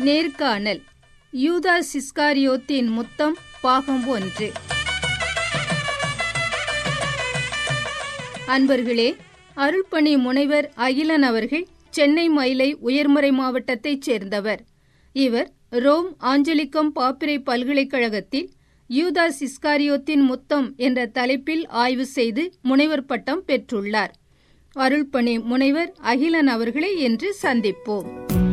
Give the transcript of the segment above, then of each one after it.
நேர்காணல் யூதா சிஸ்காரியோத்தின் முத்தம் பாகம் ஒன்று அன்பர்களே அருள்பணி முனைவர் அகிலன் அவர்கள் சென்னை மயிலை உயர்மறை மாவட்டத்தைச் சேர்ந்தவர் இவர் ரோம் ஆஞ்சலிக்கம் பாப்பிரை பல்கலைக்கழகத்தில் யூதா சிஸ்காரியோத்தின் முத்தம் என்ற தலைப்பில் ஆய்வு செய்து முனைவர் பட்டம் பெற்றுள்ளார் அருள்பணி முனைவர் அகிலன் அவர்களை இன்று சந்திப்போம்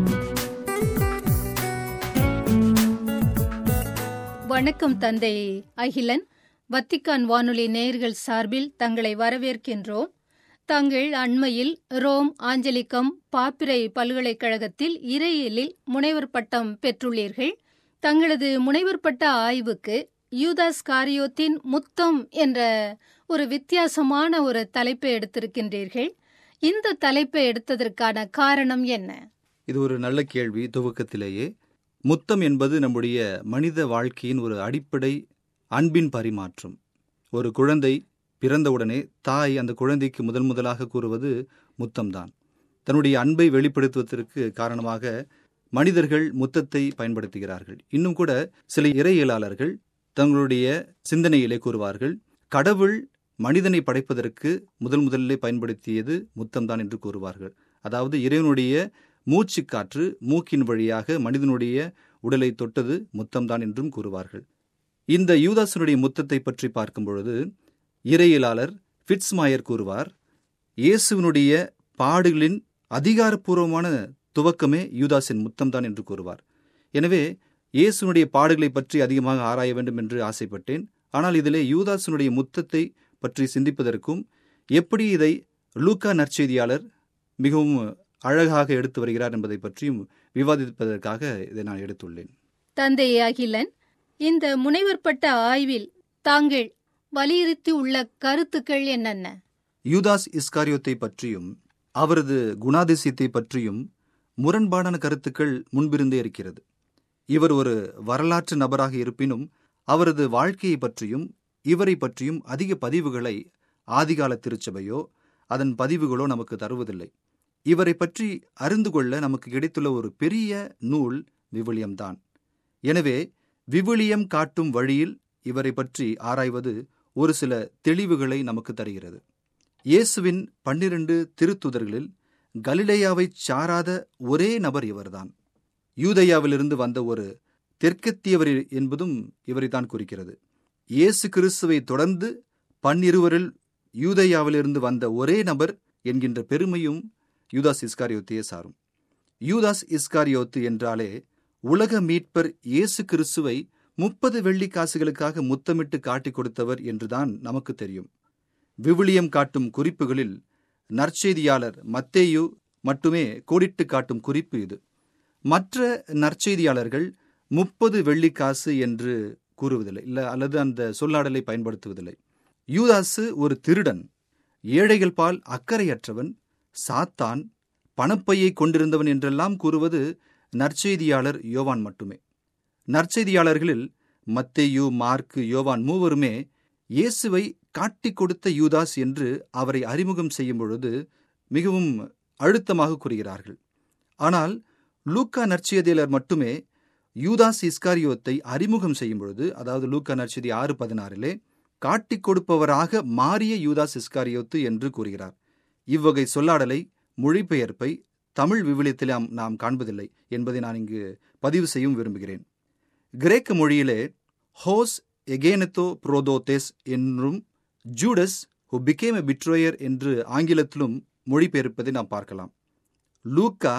வணக்கம் தந்தை அகிலன் வத்திக்கான் வானொலி நேயர்கள் சார்பில் தங்களை வரவேற்கின்றோம் தாங்கள் அண்மையில் ரோம் ஆஞ்சலிக்கம் பாப்பிரை பல்கலைக்கழகத்தில் இறையியலில் முனைவர் பட்டம் பெற்றுள்ளீர்கள் தங்களது முனைவர் பட்ட ஆய்வுக்கு யூதாஸ் காரியோத்தின் முத்தம் என்ற ஒரு வித்தியாசமான ஒரு தலைப்பை எடுத்திருக்கின்றீர்கள் இந்த தலைப்பை எடுத்ததற்கான காரணம் என்ன இது ஒரு நல்ல கேள்வி துவக்கத்திலேயே முத்தம் என்பது நம்முடைய மனித வாழ்க்கையின் ஒரு அடிப்படை அன்பின் பரிமாற்றம் ஒரு குழந்தை பிறந்தவுடனே தாய் அந்த குழந்தைக்கு முதன் முதலாக கூறுவது முத்தம்தான் தன்னுடைய அன்பை வெளிப்படுத்துவதற்கு காரணமாக மனிதர்கள் முத்தத்தை பயன்படுத்துகிறார்கள் இன்னும் கூட சில இறையியலாளர்கள் தங்களுடைய சிந்தனையிலே கூறுவார்கள் கடவுள் மனிதனை படைப்பதற்கு முதல் முதலிலே பயன்படுத்தியது முத்தம்தான் என்று கூறுவார்கள் அதாவது இறைவனுடைய மூச்சு காற்று மூக்கின் வழியாக மனிதனுடைய உடலை தொட்டது முத்தம்தான் என்றும் கூறுவார்கள் இந்த யூதாசனுடைய முத்தத்தை பற்றி பார்க்கும் பொழுது இறையியலாளர் ஃபிட்ஸ்மாயர் கூறுவார் இயேசுவினுடைய பாடுகளின் அதிகாரப்பூர்வமான துவக்கமே யூதாஸின் முத்தம்தான் என்று கூறுவார் எனவே இயேசுனுடைய பாடுகளை பற்றி அதிகமாக ஆராய வேண்டும் என்று ஆசைப்பட்டேன் ஆனால் இதிலே யூதாசனுடைய முத்தத்தை பற்றி சிந்திப்பதற்கும் எப்படி இதை லூக்கா நற்செய்தியாளர் மிகவும் அழகாக எடுத்து வருகிறார் என்பதை பற்றியும் விவாதிப்பதற்காக இதை நான் எடுத்துள்ளேன் தந்தை அகிலன் இந்த முனைவர் பட்ட ஆய்வில் தாங்கள் வலியுறுத்தி உள்ள கருத்துக்கள் என்னென்ன யூதாஸ் இஸ்காரியோத்தை பற்றியும் அவரது குணாதிசயத்தை பற்றியும் முரண்பாடான கருத்துக்கள் முன்பிருந்தே இருக்கிறது இவர் ஒரு வரலாற்று நபராக இருப்பினும் அவரது வாழ்க்கையை பற்றியும் இவரை பற்றியும் அதிக பதிவுகளை ஆதிகால திருச்சபையோ அதன் பதிவுகளோ நமக்கு தருவதில்லை இவரை பற்றி அறிந்து கொள்ள நமக்கு கிடைத்துள்ள ஒரு பெரிய நூல் விவிலியம்தான் எனவே விவிலியம் காட்டும் வழியில் இவரை பற்றி ஆராய்வது ஒரு சில தெளிவுகளை நமக்கு தருகிறது இயேசுவின் பன்னிரண்டு திருத்துதர்களில் கலிலேயாவை சாராத ஒரே நபர் இவர்தான் யூதயாவிலிருந்து வந்த ஒரு தெற்கத்தியவர் என்பதும் இவரைத்தான் குறிக்கிறது இயேசு கிறிஸ்துவை தொடர்ந்து பன்னிருவரில் யூதயாவிலிருந்து வந்த ஒரே நபர் என்கின்ற பெருமையும் யூதாஸ் இஸ்காரியோத்தையே சாரும் யூதாஸ் இஸ்காரியோத்து என்றாலே உலக மீட்பர் இயேசு கிறிஸ்துவை முப்பது வெள்ளி காசுகளுக்காக முத்தமிட்டு காட்டிக் கொடுத்தவர் என்றுதான் நமக்கு தெரியும் விவிலியம் காட்டும் குறிப்புகளில் நற்செய்தியாளர் மத்தேயு மட்டுமே கோடிட்டு காட்டும் குறிப்பு இது மற்ற நற்செய்தியாளர்கள் முப்பது வெள்ளிக்காசு என்று கூறுவதில்லை இல்லை அல்லது அந்த சொல்லாடலை பயன்படுத்துவதில்லை யூதாசு ஒரு திருடன் ஏழைகள் பால் அக்கறையற்றவன் சாத்தான் பணப்பையை கொண்டிருந்தவன் என்றெல்லாம் கூறுவது நற்செய்தியாளர் யோவான் மட்டுமே நற்செய்தியாளர்களில் மத்தேயு மார்க்கு யோவான் மூவருமே இயேசுவை காட்டிக் கொடுத்த யூதாஸ் என்று அவரை அறிமுகம் செய்யும் பொழுது மிகவும் அழுத்தமாக கூறுகிறார்கள் ஆனால் லூக்கா நற்செய்தியாளர் மட்டுமே யூதாஸ் இஸ்காரியோத்தை அறிமுகம் செய்யும் பொழுது அதாவது லூக்கா நற்செய்தி ஆறு பதினாறிலே காட்டிக் கொடுப்பவராக மாறிய யூதாஸ் இஸ்காரியோத்து என்று கூறுகிறார் இவ்வகை சொல்லாடலை மொழிபெயர்ப்பை தமிழ் விவிலியத்தில் நாம் காண்பதில்லை என்பதை நான் இங்கு பதிவு செய்யும் விரும்புகிறேன் கிரேக்க மொழியிலே ஹோஸ் எகேனத்தோ புரோதோதேஸ் என்றும் ஜூடஸ் ஹு பிகேம் எ பிட்ரோயர் என்று ஆங்கிலத்திலும் மொழிபெயர்ப்பதை நாம் பார்க்கலாம் லூக்கா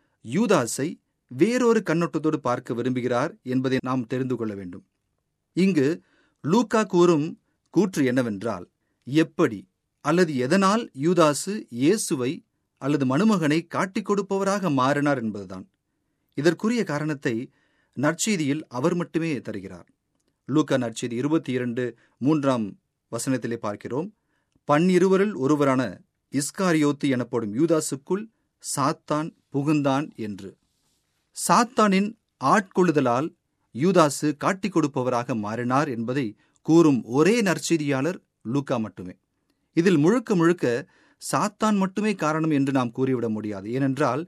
யூதாஸை வேறொரு கண்ணோட்டத்தோடு பார்க்க விரும்புகிறார் என்பதை நாம் தெரிந்து கொள்ள வேண்டும் இங்கு லூக்கா கூறும் கூற்று என்னவென்றால் எப்படி அல்லது எதனால் யூதாசு இயேசுவை அல்லது மணுமகனை காட்டிக் கொடுப்பவராக மாறினார் என்பதுதான் இதற்குரிய காரணத்தை நற்செய்தியில் அவர் மட்டுமே தருகிறார் லூக்கா நற்செய்தி இருபத்தி இரண்டு மூன்றாம் வசனத்திலே பார்க்கிறோம் பன்னிருவரில் ஒருவரான இஸ்காரியோத்து எனப்படும் யூதாசுக்குள் சாத்தான் புகுந்தான் என்று சாத்தானின் ஆட்கொள்ளுதலால் யூதாசு காட்டிக் கொடுப்பவராக மாறினார் என்பதை கூறும் ஒரே நற்செய்தியாளர் லூக்கா மட்டுமே இதில் முழுக்க முழுக்க சாத்தான் மட்டுமே காரணம் என்று நாம் கூறிவிட முடியாது ஏனென்றால்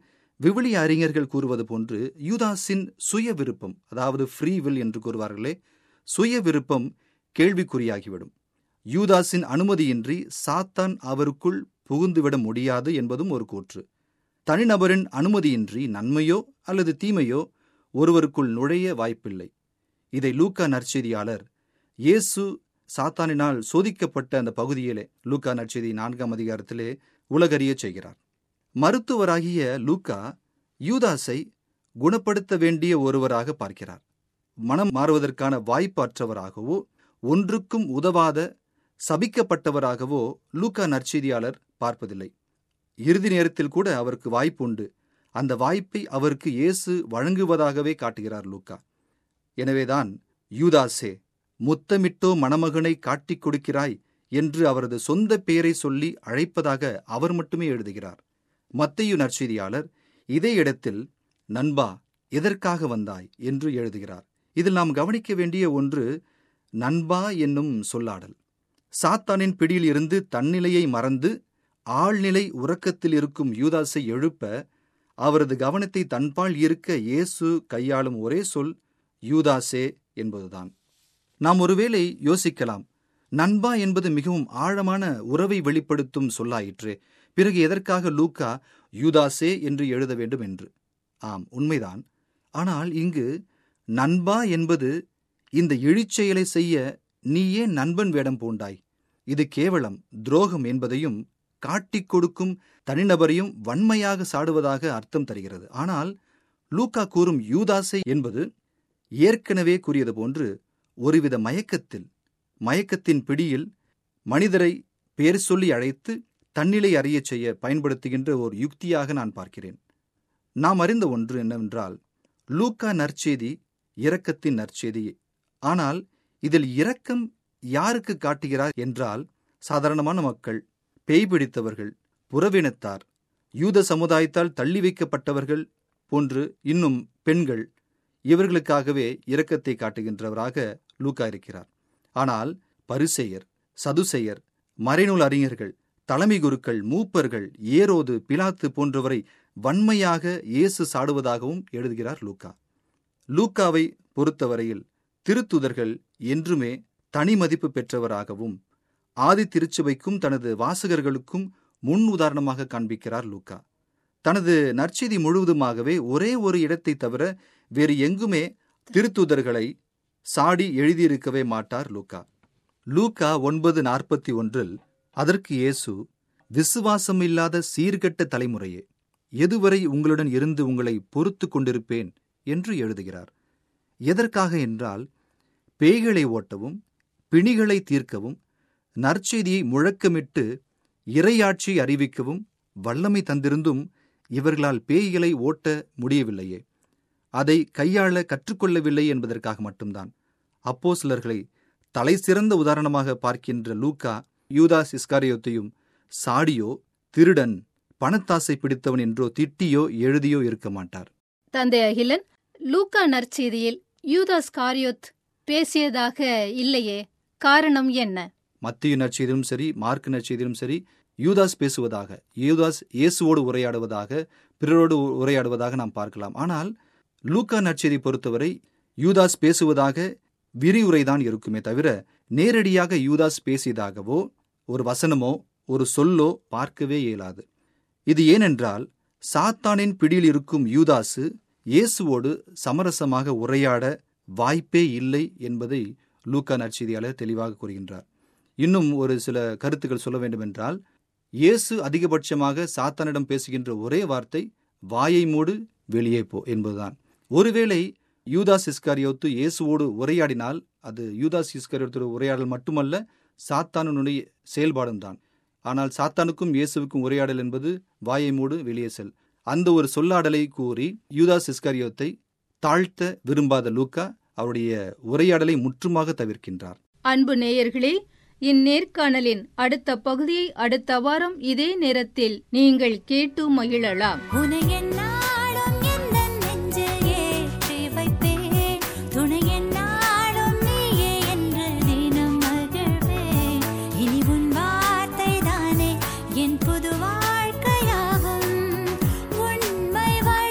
விவிலிய அறிஞர்கள் கூறுவது போன்று யூதாஸின் சுய விருப்பம் அதாவது ஃப்ரீ வில் என்று கூறுவார்களே சுய விருப்பம் கேள்விக்குறியாகிவிடும் யூதாஸின் அனுமதியின்றி சாத்தான் அவருக்குள் புகுந்துவிட முடியாது என்பதும் ஒரு கூற்று தனிநபரின் அனுமதியின்றி நன்மையோ அல்லது தீமையோ ஒருவருக்குள் நுழைய வாய்ப்பில்லை இதை லூக்கா நற்செய்தியாளர் இயேசு சாத்தானினால் சோதிக்கப்பட்ட அந்த பகுதியிலே லூக்கா நற்செய்தி நான்காம் அதிகாரத்திலே உலகறிய செய்கிறார் மருத்துவராகிய லூக்கா யூதாஸை குணப்படுத்த வேண்டிய ஒருவராக பார்க்கிறார் மனம் மாறுவதற்கான வாய்ப்பு அற்றவராகவோ ஒன்றுக்கும் உதவாத சபிக்கப்பட்டவராகவோ லூக்கா நற்செய்தியாளர் பார்ப்பதில்லை இறுதி நேரத்தில் கூட அவருக்கு வாய்ப்பு உண்டு அந்த வாய்ப்பை அவருக்கு இயேசு வழங்குவதாகவே காட்டுகிறார் லூக்கா எனவேதான் யூதாசே முத்தமிட்டோ மணமகனை காட்டிக் கொடுக்கிறாய் என்று அவரது சொந்த பெயரை சொல்லி அழைப்பதாக அவர் மட்டுமே எழுதுகிறார் மத்தையு நற்செய்தியாளர் இதே இடத்தில் நண்பா எதற்காக வந்தாய் என்று எழுதுகிறார் இதில் நாம் கவனிக்க வேண்டிய ஒன்று நண்பா என்னும் சொல்லாடல் சாத்தானின் பிடியில் இருந்து தன்னிலையை மறந்து ஆழ்நிலை உறக்கத்தில் இருக்கும் யூதாஸை எழுப்ப அவரது கவனத்தை தன்பால் இருக்க இயேசு கையாளும் ஒரே சொல் யூதாசே என்பதுதான் நாம் ஒருவேளை யோசிக்கலாம் நண்பா என்பது மிகவும் ஆழமான உறவை வெளிப்படுத்தும் சொல்லாயிற்று பிறகு எதற்காக லூக்கா யூதாசே என்று எழுத வேண்டும் என்று ஆம் உண்மைதான் ஆனால் இங்கு நண்பா என்பது இந்த இழிச்செயலை செய்ய நீ ஏன் நண்பன் வேடம் பூண்டாய் இது கேவலம் துரோகம் என்பதையும் காட்டிக் கொடுக்கும் தனிநபரையும் வன்மையாக சாடுவதாக அர்த்தம் தருகிறது ஆனால் லூக்கா கூறும் யூதாசை என்பது ஏற்கனவே கூறியது போன்று ஒருவித மயக்கத்தில் மயக்கத்தின் பிடியில் மனிதரை பேர் சொல்லி அழைத்து தன்னிலை அறியச் செய்ய பயன்படுத்துகின்ற ஒரு யுக்தியாக நான் பார்க்கிறேன் நாம் அறிந்த ஒன்று என்னவென்றால் லூக்கா நற்செய்தி இரக்கத்தின் நற்செய்தி ஆனால் இதில் இரக்கம் யாருக்கு காட்டுகிறார் என்றால் சாதாரணமான மக்கள் பேய் பிடித்தவர்கள் புறவினத்தார் யூத சமுதாயத்தால் தள்ளி வைக்கப்பட்டவர்கள் போன்று இன்னும் பெண்கள் இவர்களுக்காகவே இரக்கத்தை காட்டுகின்றவராக லூக்கா இருக்கிறார் ஆனால் பரிசெயர் சதுசெயர் மறைநூல் அறிஞர்கள் தலைமை குருக்கள் மூப்பர்கள் ஏரோது பிலாத்து போன்றவரை வன்மையாக இயேசு சாடுவதாகவும் எழுதுகிறார் லூக்கா லூக்காவை பொறுத்தவரையில் திருத்துதர்கள் என்றுமே தனி மதிப்பு பெற்றவராகவும் ஆதி திருச்சபைக்கும் தனது வாசகர்களுக்கும் முன் உதாரணமாக காண்பிக்கிறார் லூக்கா தனது நற்செய்தி முழுவதுமாகவே ஒரே ஒரு இடத்தை தவிர வேறு எங்குமே திருத்துதர்களை சாடி எழுதியிருக்கவே மாட்டார் லூக்கா லூக்கா ஒன்பது நாற்பத்தி ஒன்றில் அதற்கு இயேசு விசுவாசம் இல்லாத சீர்கெட்ட தலைமுறையே எதுவரை உங்களுடன் இருந்து உங்களை பொறுத்து கொண்டிருப்பேன் என்று எழுதுகிறார் எதற்காக என்றால் பேய்களை ஓட்டவும் பிணிகளை தீர்க்கவும் நற்செய்தியை முழக்கமிட்டு இறையாட்சி அறிவிக்கவும் வல்லமை தந்திருந்தும் இவர்களால் பேய்களை ஓட்ட முடியவில்லையே அதை கையாள கற்றுக்கொள்ளவில்லை என்பதற்காக மட்டும்தான் அப்போ சிலர்களை தலை சிறந்த உதாரணமாக பார்க்கின்ற லூக்கா யூதாஸ் இஸ்காரியோத்தையும் சாடியோ திருடன் பணத்தாசை பிடித்தவன் என்றோ திட்டியோ எழுதியோ இருக்க மாட்டார் தந்தை அகிலன் லூக்கா நற்செய்தியில் யூதாஸ் காரியோத் பேசியதாக இல்லையே காரணம் என்ன மத்திய நற்செய்தியிலும் சரி மார்க் நற்செய்தியிலும் சரி யூதாஸ் பேசுவதாக யூதாஸ் இயேசுவோடு உரையாடுவதாக பிறரோடு உரையாடுவதாக நாம் பார்க்கலாம் ஆனால் லூக்கா நற்செய்தி பொறுத்தவரை யூதாஸ் பேசுவதாக விரிவுரைதான் இருக்குமே தவிர நேரடியாக யூதாஸ் பேசியதாகவோ ஒரு வசனமோ ஒரு சொல்லோ பார்க்கவே இயலாது இது ஏனென்றால் சாத்தானின் பிடியில் இருக்கும் யூதாசு இயேசுவோடு சமரசமாக உரையாட வாய்ப்பே இல்லை என்பதை லூக்கா நற்செய்தியாளர் தெளிவாக கூறுகின்றார் இன்னும் ஒரு சில கருத்துக்கள் சொல்ல வேண்டுமென்றால் இயேசு அதிகபட்சமாக சாத்தானிடம் பேசுகின்ற ஒரே வார்த்தை வாயை மூடு வெளியே போ என்பதுதான் ஒருவேளை யூதாஸ் இஸ்காரியோத்து இயேசுவோடு உரையாடினால் அது யூதாஸ் இஸ்காரியோத்தோட உரையாடல் மட்டுமல்ல சாத்தானுடைய செயல்பாடும் தான் ஆனால் சாத்தானுக்கும் இயேசுவுக்கும் உரையாடல் என்பது வாயை மூடு வெளியே செல் அந்த ஒரு சொல்லாடலை கூறி யூதாஸ் இஸ்காரியோத்தை தாழ்த்த விரும்பாத லூக்கா அவருடைய உரையாடலை முற்றுமாக தவிர்க்கின்றார் அன்பு நேயர்களே இந்நேர்காணலின் அடுத்த பகுதியை அடுத்த வாரம் இதே நேரத்தில் நீங்கள் கேட்டு மகிழலாம் உனை எந்நாளும் எந்தன் நெஞ்சில் ஏற்றி வைப்பேன். துணை எந்நாளும் நீயே என்று தினம் மகிழ்வேன். இனி உன் வார்த்தைதானே என் புது வாழ்க்கையாகும். உண்மை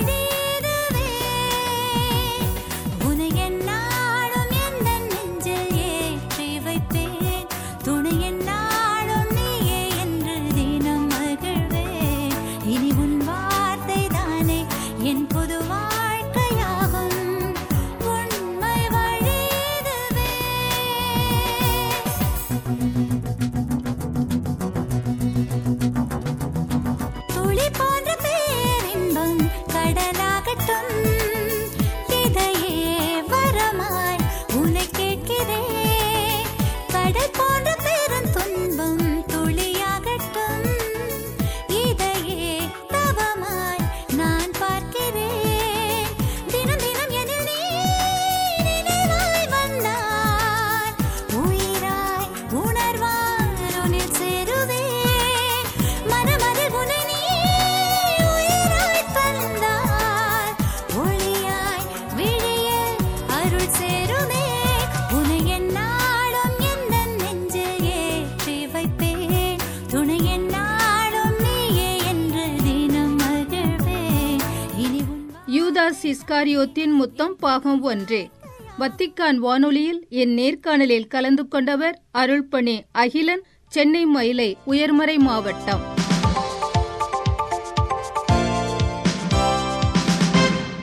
யூதாஸ் இஸ்காரியோத்தின் முத்தம் பாகம் ஒன்று வத்திக்கான் வானொலியில் என் நேர்காணலில் கலந்து கொண்டவர் அருள்பணி அகிலன் சென்னை மயிலை உயர்மறை மாவட்டம்